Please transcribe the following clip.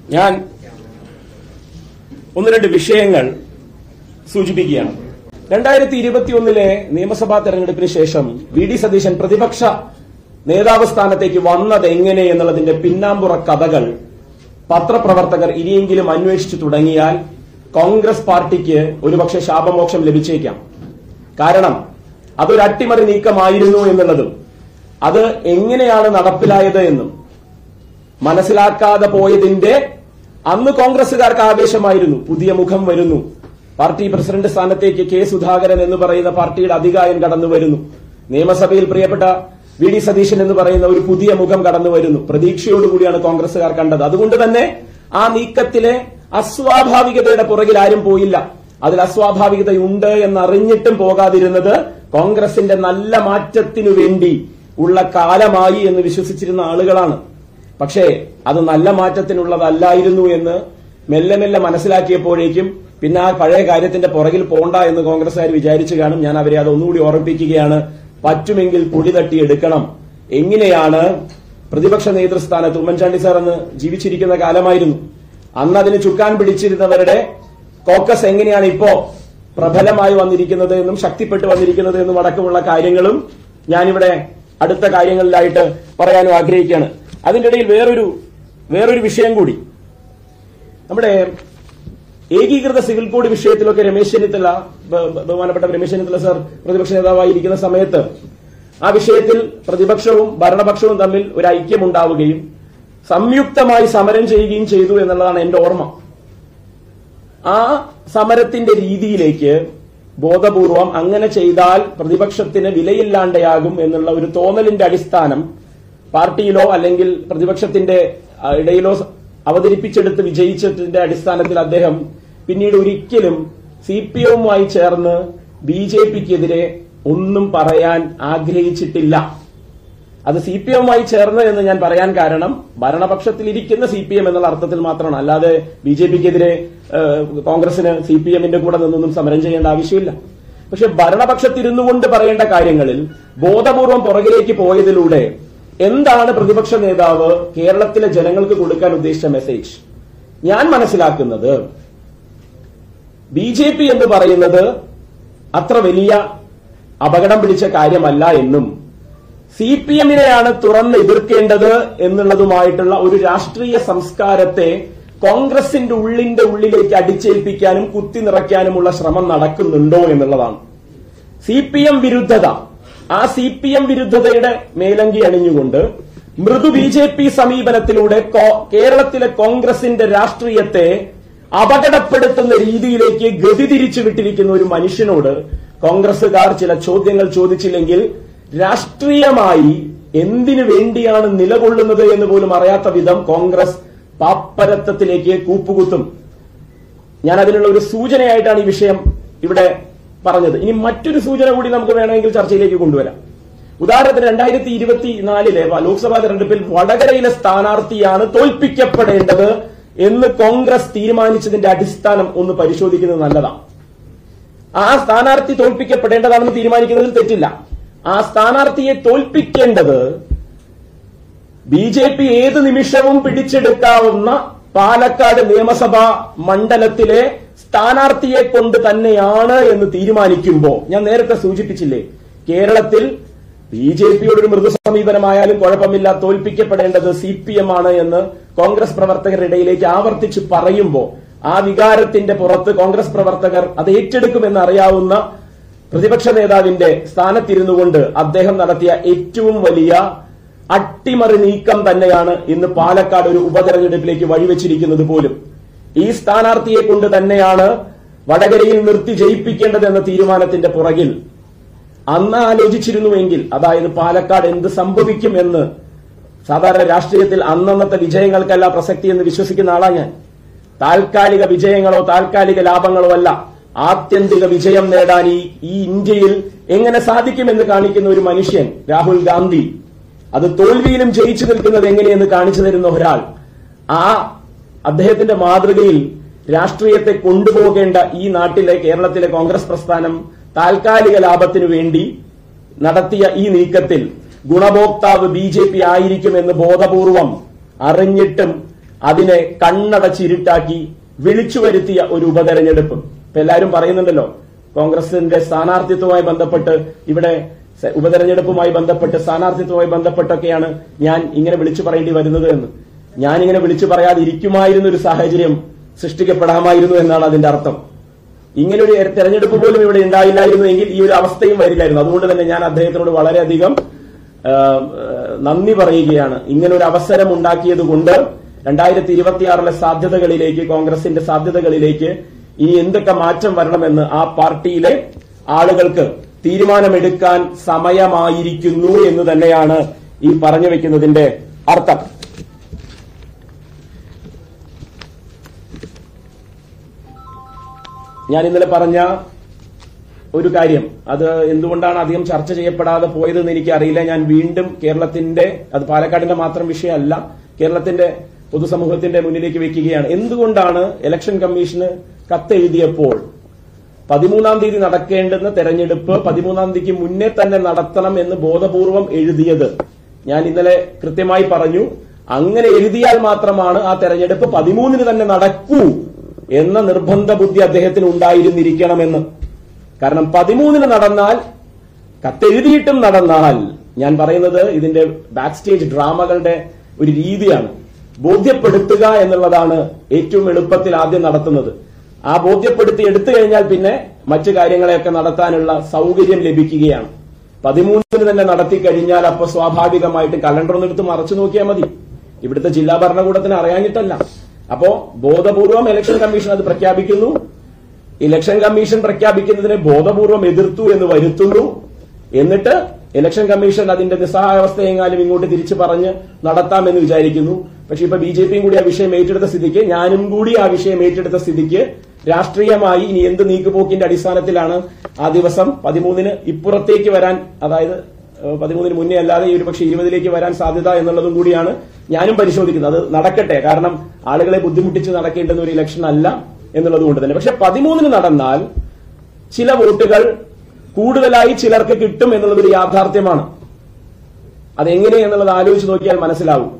ഞാൻ ഒന്ന് രണ്ട് വിഷയങ്ങൾ സൂചിപ്പിക്കുകയാണ് രണ്ടായിരത്തി ഇരുപത്തിയൊന്നിലെ നിയമസഭാ തെരഞ്ഞെടുപ്പിന് ശേഷം വി ഡി സതീശൻ പ്രതിപക്ഷ നേതാവ് സ്ഥാനത്തേക്ക് വന്നത് എങ്ങനെ എന്നുള്ളതിന്റെ പിന്നാമ്പുറ കഥകൾ പത്രപ്രവർത്തകർ ഇനിയെങ്കിലും അന്വേഷിച്ചു തുടങ്ങിയാൽ കോൺഗ്രസ് പാർട്ടിക്ക് ഒരുപക്ഷെ ശാപമോക്ഷം ലഭിച്ചേക്കാം കാരണം അതൊരു അട്ടിമറി നീക്കമായിരുന്നു എന്നുള്ളതും അത് എങ്ങനെയാണ് നടപ്പിലായത് എന്നും മനസ്സിലാക്കാതെ പോയതിന്റെ അന്ന് കോൺഗ്രസുകാർക്ക് ആവേശമായിരുന്നു പുതിയ മുഖം വരുന്നു പാർട്ടി പ്രസിഡന്റ് സ്ഥാനത്തേക്ക് കെ സുധാകരൻ എന്ന് പറയുന്ന പാർട്ടിയുടെ അധികായൻ കടന്നു വരുന്നു നിയമസഭയിൽ പ്രിയപ്പെട്ട വി ഡി സതീശൻ എന്ന് പറയുന്ന ഒരു പുതിയ മുഖം കടന്നു വരുന്നു പ്രതീക്ഷയോടുകൂടിയാണ് കോൺഗ്രസുകാർ കണ്ടത് അതുകൊണ്ട് തന്നെ ആ നീക്കത്തിലെ അസ്വാഭാവികതയുടെ പുറകിൽ ആരും പോയില്ല അതിൽ അസ്വാഭാവികതയുണ്ട് എന്നറിഞ്ഞിട്ടും പോകാതിരുന്നത് കോൺഗ്രസിന്റെ നല്ല മാറ്റത്തിനു വേണ്ടി ഉള്ള കാലമായി എന്ന് വിശ്വസിച്ചിരുന്ന ആളുകളാണ് പക്ഷേ അത് നല്ല മാറ്റത്തിനുള്ളതല്ലായിരുന്നു എന്ന് മെല്ലെ മെല്ലെ മനസ്സിലാക്കിയപ്പോഴേക്കും പിന്നെ ആ പഴയ കാര്യത്തിന്റെ പുറകിൽ പോണ്ട എന്ന് കോൺഗ്രസ്സുകാർ വിചാരിച്ചു കാണും ഞാൻ അവരെ അത് ഒന്നുകൂടി ഓർമ്മിപ്പിക്കുകയാണ് പറ്റുമെങ്കിൽ പൊടി തട്ടിയെടുക്കണം എങ്ങനെയാണ് പ്രതിപക്ഷ നേതൃസ്ഥാനത്ത് ഉമ്മൻചാണ്ടി സാർ അന്ന് ജീവിച്ചിരിക്കുന്ന കാലമായിരുന്നു അന്ന് അതിന് ചുക്കാൻ പിടിച്ചിരുന്നവരുടെ കോക്കസ് എങ്ങനെയാണ് ഇപ്പോ പ്രബലമായി വന്നിരിക്കുന്നത് എന്നും ശക്തിപ്പെട്ടു വന്നിരിക്കുന്നത് എന്നും അടക്കമുള്ള കാര്യങ്ങളും ഞാനിവിടെ അടുത്ത കാര്യങ്ങളിലായിട്ട് പറയാനും ആഗ്രഹിക്കുകയാണ് അതിന്റെ ഇടയിൽ വേറൊരു വേറൊരു വിഷയം കൂടി നമ്മുടെ ഏകീകൃത സിവിൽ കോഡ് വിഷയത്തിലൊക്കെ രമേശ് ചെന്നിത്തല ബ- ബ- ബഹുമാനപ്പെട്ട രമേശ് ചെന്നിത്തല സാർ പ്രതിപക്ഷ നേതാവായിരിക്കുന്ന സമയത്ത് ആ വിഷയത്തിൽ പ്രതിപക്ഷവും ഭരണപക്ഷവും തമ്മിൽ ഒരു ഐക്യമുണ്ടാവുകയും സംയുക്തമായി സമരം ചെയ്യുകയും ചെയ്തു എന്നുള്ളതാണ് എന്റെ ഓർമ്മ ആ സമരത്തിന്റെ രീതിയിലേക്ക് ബോധപൂർവം അങ്ങനെ ചെയ്താൽ പ്രതിപക്ഷത്തിന് വിലയില്ലാണ്ടയാകും എന്നുള്ള ഒരു തോന്നലിന്റെ അടിസ്ഥാനം പാർട്ടിയിലോ അല്ലെങ്കിൽ പ്രതിപക്ഷത്തിന്റെ ആ, ഇടയിലോ സ- അവതരിപ്പിച്ചെടുത്ത് വിജയിച്ചതിന്റെ അടിസ്ഥാനത്തിൽ അദ്ദേഹം പിന്നീട് ഒരിക്കലും സി പി എമ്മുമായി ചേർന്ന് ബി ജെ പിക്കെതിരെ ഒന്നും പറയാൻ ആഗ്രഹിച്ചിട്ടില്ല അത് സി പി എമ്മുമായി ചേർന്ന് എന്ന് ഞാൻ പറയാൻ കാരണം ഭരണപക്ഷത്തിലിരിക്കുന്ന സി പി എം എന്നുള്ള അർത്ഥത്തിൽ മാത്രമാണ് അല്ലാതെ ബി ജെ പിക്കെതിരെ കോൺഗ്രസിന് സി പി എമ്മിന്റെ കൂടെ നിന്നൊന്നും സമരം ചെയ്യേണ്ട ആവശ്യമില്ല പക്ഷെ ഭരണപക്ഷത്തിരുന്നു കൊണ്ട് പറയേണ്ട കാര്യങ്ങളിൽ ബോധപൂർവം പുറകിലേക്ക് പോയതിലൂടെ എന്താണ് പ്രതിപക്ഷ നേതാവ് കേരളത്തിലെ ജനങ്ങൾക്ക് കൊടുക്കാൻ ഉദ്ദേശിച്ച മെസ്സേജ് ഞാൻ മനസ്സിലാക്കുന്നത് ബി ജെ പി എന്ന് പറയുന്നത് അത്ര വലിയ അപകടം പിടിച്ച കാര്യമല്ല എന്നും സി പി എമ്മിനെയാണ് തുറന്ന് എതിർക്കേണ്ടത് എന്നുള്ളതുമായിട്ടുള്ള ഒരു രാഷ്ട്രീയ സംസ്കാരത്തെ കോൺഗ്രസിന്റെ ഉള്ളിന്റെ ഉള്ളിലേക്ക് അടിച്ചേൽപ്പിക്കാനും കുത്തി നിറയ്ക്കാനുമുള്ള ശ്രമം നടക്കുന്നുണ്ടോ എന്നുള്ളതാണ് സി പി എം വിരുദ്ധത ആ സി പി എം വിരുദ്ധതയുടെ മേലങ്കി അണിഞ്ഞുകൊണ്ട് മൃദു ബി ജെ പി സമീപനത്തിലൂടെ കോ- കേരളത്തിലെ കോൺഗ്രസിന്റെ രാഷ്ട്രീയത്തെ അപകടപ്പെടുത്തുന്ന രീതിയിലേക്ക് ഗതി തിരിച്ചു വിട്ടിരിക്കുന്ന ഒരു മനുഷ്യനോട് കോൺഗ്രസുകാർ ചില ചോദ്യങ്ങൾ ചോദിച്ചില്ലെങ്കിൽ രാഷ്ട്രീയമായി എന്തിനു വേണ്ടിയാണ് നിലകൊള്ളുന്നത് എന്ന് പോലും അറിയാത്ത വിധം കോൺഗ്രസ് പാപ്പരത്വത്തിലേക്ക് കൂപ്പുകുത്തും ഞാൻ അതിനുള്ള ഒരു സൂചനയായിട്ടാണ് ഈ വിഷയം ഇവിടെ പറഞ്ഞത് ഇനി മറ്റൊരു സൂചന കൂടി നമുക്ക് വേണമെങ്കിൽ ചർച്ചയിലേക്ക് കൊണ്ടുവരാം ഉദാഹരണത്തിന് രണ്ടായിരത്തി ഇരുപത്തിനാലിലെ ലോക്സഭാ തെരഞ്ഞെടുപ്പിൽ വടകരയിലെ സ്ഥാനാർത്ഥിയാണ് തോൽപ്പിക്കപ്പെടേണ്ടത് എന്ന് കോൺഗ്രസ് തീരുമാനിച്ചതിന്റെ അടിസ്ഥാനം ഒന്ന് പരിശോധിക്കുന്നത് നല്ലതാണ് ആ സ്ഥാനാർത്ഥി തോൽപ്പിക്കപ്പെടേണ്ടതാണെന്ന് തീരുമാനിക്കുന്നതിൽ തെറ്റില്ല ആ സ്ഥാനാർത്ഥിയെ തോൽപ്പിക്കേണ്ടത് ബി ജെ പി ഏത് നിമിഷവും പിടിച്ചെടുക്കാവുന്ന പാലക്കാട് നിയമസഭാ മണ്ഡലത്തിലെ സ്ഥാനാർത്ഥിയെ കൊണ്ട് തന്നെയാണ് എന്ന് തീരുമാനിക്കുമ്പോ ഞാൻ നേരത്തെ സൂചിപ്പിച്ചില്ലേ കേരളത്തിൽ ബി ജെ പിയോട് ഒരു മൃദു സമീപനമായാലും കുഴപ്പമില്ല തോൽപ്പിക്കപ്പെടേണ്ടത് സി പി എം ആണ് എന്ന് കോൺഗ്രസ് പ്രവർത്തകരുടെ ഇടയിലേക്ക് ആവർത്തിച്ച് പറയുമ്പോ ആ വികാരത്തിന്റെ പുറത്ത് കോൺഗ്രസ് പ്രവർത്തകർ അത് ഏറ്റെടുക്കുമെന്ന് അറിയാവുന്ന പ്രതിപക്ഷ നേതാവിന്റെ സ്ഥാനത്തിരുന്നു കൊണ്ട് അദ്ദേഹം നടത്തിയ ഏറ്റവും വലിയ അട്ടിമറി നീക്കം തന്നെയാണ് ഇന്ന് പാലക്കാട് ഒരു ഉപതെരഞ്ഞെടുപ്പിലേക്ക് വഴിവെച്ചിരിക്കുന്നത് പോലും ഈ സ്ഥാനാർത്ഥിയെ കൊണ്ട് തന്നെയാണ് വടകരയിൽ നിർത്തി ജയിപ്പിക്കേണ്ടത് എന്ന തീരുമാനത്തിന്റെ പുറകിൽ അന്ന് ആലോചിച്ചിരുന്നുവെങ്കിൽ അതായത് പാലക്കാട് എന്ത് സംഭവിക്കും എന്ന് സാധാരണ രാഷ്ട്രീയത്തിൽ അന്നന്നത്തെ വിജയങ്ങൾക്കല്ല പ്രസക്തി എന്ന് വിശ്വസിക്കുന്ന ആളാ ഞാൻ താൽക്കാലിക വിജയങ്ങളോ താൽക്കാലിക ലാഭങ്ങളോ അല്ല ആത്യന്തിക വിജയം നേടാൻ ഈ ഈ ഇന്ത്യയിൽ എങ്ങനെ സാധിക്കുമെന്ന് കാണിക്കുന്ന ഒരു മനുഷ്യൻ രാഹുൽ ഗാന്ധി അത് തോൽവിയിലും ജയിച്ചു നിൽക്കുന്നത് എങ്ങനെയെന്ന് കാണിച്ചു തരുന്ന ഒരാൾ ആ അദ്ദേഹത്തിന്റെ മാതൃകയിൽ രാഷ്ട്രീയത്തെ കൊണ്ടുപോകേണ്ട ഈ നാട്ടിലെ കേരളത്തിലെ കോൺഗ്രസ് പ്രസ്ഥാനം താൽക്കാലിക ലാഭത്തിനു വേണ്ടി നടത്തിയ ഈ നീക്കത്തിൽ ഗുണഭോക്താവ് ബി ജെ പി ആയിരിക്കുമെന്ന് ബോധപൂർവം അറിഞ്ഞിട്ടും അതിനെ കണ്ണടച്ചിരുട്ടാക്കി വിളിച്ചു വരുത്തിയ ഒരു ഉപതെരഞ്ഞെടുപ്പ് ഇപ്പൊ എല്ലാവരും പറയുന്നുണ്ടല്ലോ കോൺഗ്രസിന്റെ സ്ഥാനാർത്ഥിത്വവുമായി ബന്ധപ്പെട്ട് ഇവിടെ സ- ഉപതെരഞ്ഞെടുപ്പുമായി ബന്ധപ്പെട്ട് സ്ഥാനാർത്ഥിത്വവുമായി ബന്ധപ്പെട്ടൊക്കെയാണ് ഞാൻ ഇങ്ങനെ വിളിച്ചു പറയേണ്ടി വരുന്നത് എന്ന് ഞാൻ ഇങ്ങനെ വിളിച്ചു പറയാതെ ഇരിക്കുമായിരുന്ന ഒരു സാഹചര്യം സൃഷ്ടിക്കപ്പെടാമായിരുന്നു എന്നാണ് അതിന്റെ അർത്ഥം ഇങ്ങനെ ഒരു തെരഞ്ഞെടുപ്പ് പോലും ഇവിടെ ഉണ്ടായില്ലായിരുന്നു എങ്കിൽ ഈ ഒരു അവസ്ഥയും വരില്ലായിരുന്നു അതുകൊണ്ട് തന്നെ ഞാൻ അദ്ദേഹത്തിനോട് വളരെയധികം ആ, ആ, നന്ദി പറയുകയാണ് ഇങ്ങനെ ഒരു അവസരം ഉണ്ടാക്കിയത് കൊണ്ട് രണ്ടായിരത്തി ഇരുപത്തിയാറിലെ സാധ്യതകളിലേക്ക് കോൺഗ്രസിന്റെ സാധ്യതകളിലേക്ക് ഇനി എന്തൊക്കെ മാറ്റം വരണമെന്ന് ആ പാർട്ടിയിലെ ആളുകൾക്ക് തീരുമാനമെടുക്കാൻ സമയമായിരിക്കുന്നു എന്ന് തന്നെയാണ് ഈ പറഞ്ഞു വെക്കുന്നതിന്റെ അർത്ഥം ഞാൻ ഇന്നലെ പറഞ്ഞ ഒരു കാര്യം അത് എന്തുകൊണ്ടാണ് അധികം ചർച്ച ചെയ്യപ്പെടാതെ പോയതെന്ന് എനിക്കറിയില്ല ഞാൻ വീണ്ടും കേരളത്തിന്റെ അത് പാലക്കാടിന്റെ മാത്രം വിഷയമല്ല കേരളത്തിന്റെ പൊതുസമൂഹത്തിന്റെ മുന്നിലേക്ക് വെക്കുകയാണ് എന്തുകൊണ്ടാണ് ഇലക്ഷൻ കമ്മീഷന് കത്തെഴുതിയപ്പോൾ പതിമൂന്നാം തീയതി നടക്കേണ്ടുന്ന തെരഞ്ഞെടുപ്പ് പതിമൂന്നാം തീയതിക്ക് മുന്നേ തന്നെ നടത്തണം എന്ന് ബോധപൂർവം എഴുതിയത് ഞാൻ ഇന്നലെ കൃത്യമായി പറഞ്ഞു അങ്ങനെ എഴുതിയാൽ മാത്രമാണ് ആ തെരഞ്ഞെടുപ്പ് പതിമൂന്നിന് തന്നെ നടക്കൂ എന്ന നിർബന്ധ ബുദ്ധി അദ്ദേഹത്തിന് ഉണ്ടായിരുന്നിരിക്കണമെന്ന് കാരണം പതിമൂന്നിന് നടന്നാൽ കത്തെഴുതിയിട്ടും നടന്നാൽ ഞാൻ പറയുന്നത് ഇതിന്റെ ബാക്ക് സ്റ്റേജ് ഡ്രാമകളുടെ ഒരു രീതിയാണ് ബോധ്യപ്പെടുത്തുക എന്നുള്ളതാണ് ഏറ്റവും എളുപ്പത്തിൽ ആദ്യം നടത്തുന്നത് ആ ബോധ്യപ്പെടുത്തി എടുത്തു കഴിഞ്ഞാൽ പിന്നെ മറ്റു കാര്യങ്ങളെയൊക്കെ നടത്താനുള്ള സൗകര്യം ലഭിക്കുകയാണ് പതിമൂന്നിന് തന്നെ നടത്തി കഴിഞ്ഞാൽ അപ്പൊ സ്വാഭാവികമായിട്ട് കലണ്ടർ ഒന്ന് എടുത്ത് മറച്ചു നോക്കിയാൽ മതി ഇവിടുത്തെ ജില്ലാ ഭരണകൂടത്തിന് അറിയാഞ്ഞിട്ടല്ല അപ്പോ ബോധപൂർവം ഇലക്ഷൻ കമ്മീഷൻ അത് പ്രഖ്യാപിക്കുന്നു ഇലക്ഷൻ കമ്മീഷൻ പ്രഖ്യാപിക്കുന്നതിനെ ബോധപൂർവം എതിർത്തു എന്ന് വരുത്തുന്നു എന്നിട്ട് ഇലക്ഷൻ കമ്മീഷൻ അതിന്റെ നിസ്സഹായാവസ്ഥ എങ്ങാനും ഇങ്ങോട്ട് തിരിച്ചു പറഞ്ഞ് നടത്താമെന്ന് വിചാരിക്കുന്നു പക്ഷെ ഇപ്പൊ ബി ജെ പിയും കൂടി ആ വിഷയം ഏറ്റെടുത്ത സ്ഥിതിക്ക് ഞാനും കൂടി ആ വിഷയം ഏറ്റെടുത്ത സ്ഥിതിക്ക് രാഷ്ട്രീയമായി ഇനി എന്ത് നീക്കുപോക്കിന്റെ അടിസ്ഥാനത്തിലാണ് ആ ദിവസം പതിമൂന്നിന് ഇപ്പുറത്തേക്ക് വരാൻ അതായത് ഏഹ്, പതിമൂന്നിന് മുന്നേ അല്ലാതെ ഈ ഒരു പക്ഷേ ഇരുപതിലേക്ക് വരാൻ സാധ്യത എന്നുള്ളതും കൂടിയാണ് ഞാനും പരിശോധിക്കുന്നത് അത് നടക്കട്ടെ കാരണം ആളുകളെ ബുദ്ധിമുട്ടിച്ച് നടക്കേണ്ടുന്ന ഒരു ഇലക്ഷൻ അല്ല എന്നുള്ളത് കൊണ്ട് തന്നെ പക്ഷെ പതിമൂന്നിന് നടന്നാൽ ചില വോട്ടുകൾ കൂടുതലായി ചിലർക്ക് കിട്ടും എന്നുള്ളത് ഒരു യാഥാർത്ഥ്യമാണ് അതെങ്ങനെ എന്നുള്ളത് ആലോചിച്ച് നോക്കിയാൽ മനസ്സിലാവും